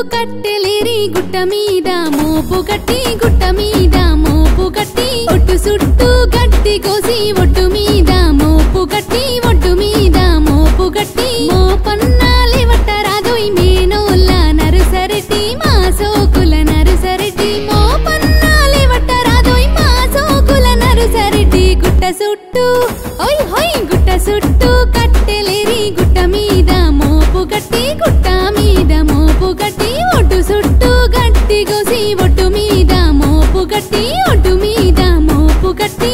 కట్టెలేరి గుట్ట మీద మోపు కట్టి గుట్ట మీద మోపు కట్టి ఒట్టు చుట్టూ గట్టి కోసి ఒడ్డు మీద మోపు కట్టి ఒడ్డు మీద మోపు కట్టి మోపన్నాలే వట్టరాదోయ్ మేనోళ్ళ నరుసరెట్టి మా సోకుల నరుసరెట్టి మోపన్నాలే వట్టరాదోయ్ మా సోకుల నరుసరెట్టి గుట్ట చుట్టూ ఓయ్ హోయ్ గుట్ట చుట్టూ కట్టెలేరి గుట్ట మీద మోపు కట్టి గుట్ట మీద మోపు కట్టి ఒడ్డు చుట్టూ గట్టి కోసి ఒడ్డు మీద మోపు కట్టి ఒడ్డు మీద మోపు కట్టి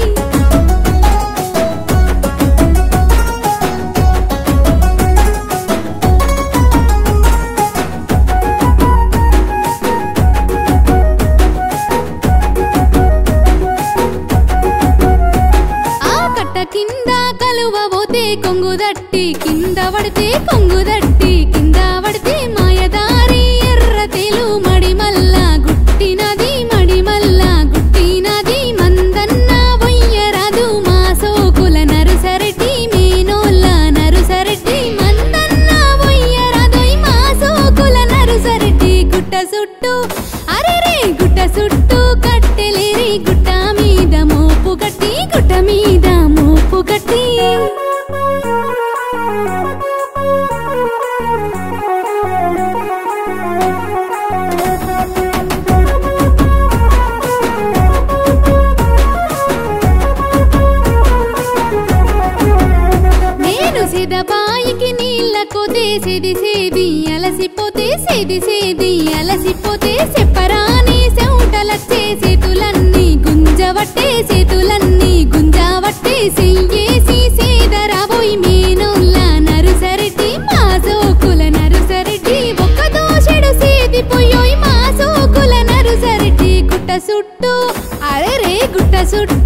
ఆ కట్ట కింద కలువ పోతే కొంగు దట్టి కింద పడితే కొంగు దట్టి కింద పడితే మాయదారి ఎర్ర తేలు మడిమల్ల గుట్టినది మడిమల్ల గుట్టినది మందన్న వయ్యరాదు మా సోకుల నరుసరెట్టి మేనోళ్ళ నరుసరెట్టి మందన్న వయ్యరాదోయ్ మా సోకుల నరుసరెట్టి గుట్ట చుట్టూ అరెరే గుట్ట చుట్టూ కట్టెలేరి గుట్ట మీద మోపు కట్టి గుట్ట మీద మోపు కట్టి నేను సిదబాయికి నీళ్ళ కొదే సెది సేది అలసిపోతే సెది సేది అలసిపోతే చెప్పరాని సెవుటలచ్చే సేతులన్నీ గుంజవట్టే సేతులన్నీ గుంజవట్టే సెయ్యేసి సేదరాబోయ్ మేనోళ్ళ నరుసరెట్టి మా సోకుల నరుసరెట్టి ఒక్క దోషెడు సేది పొయ్యోయ్ మా సోకుల నరుసరెట్టి గుట్ట సుట్టు అరే రే గుట్ట సుట్టు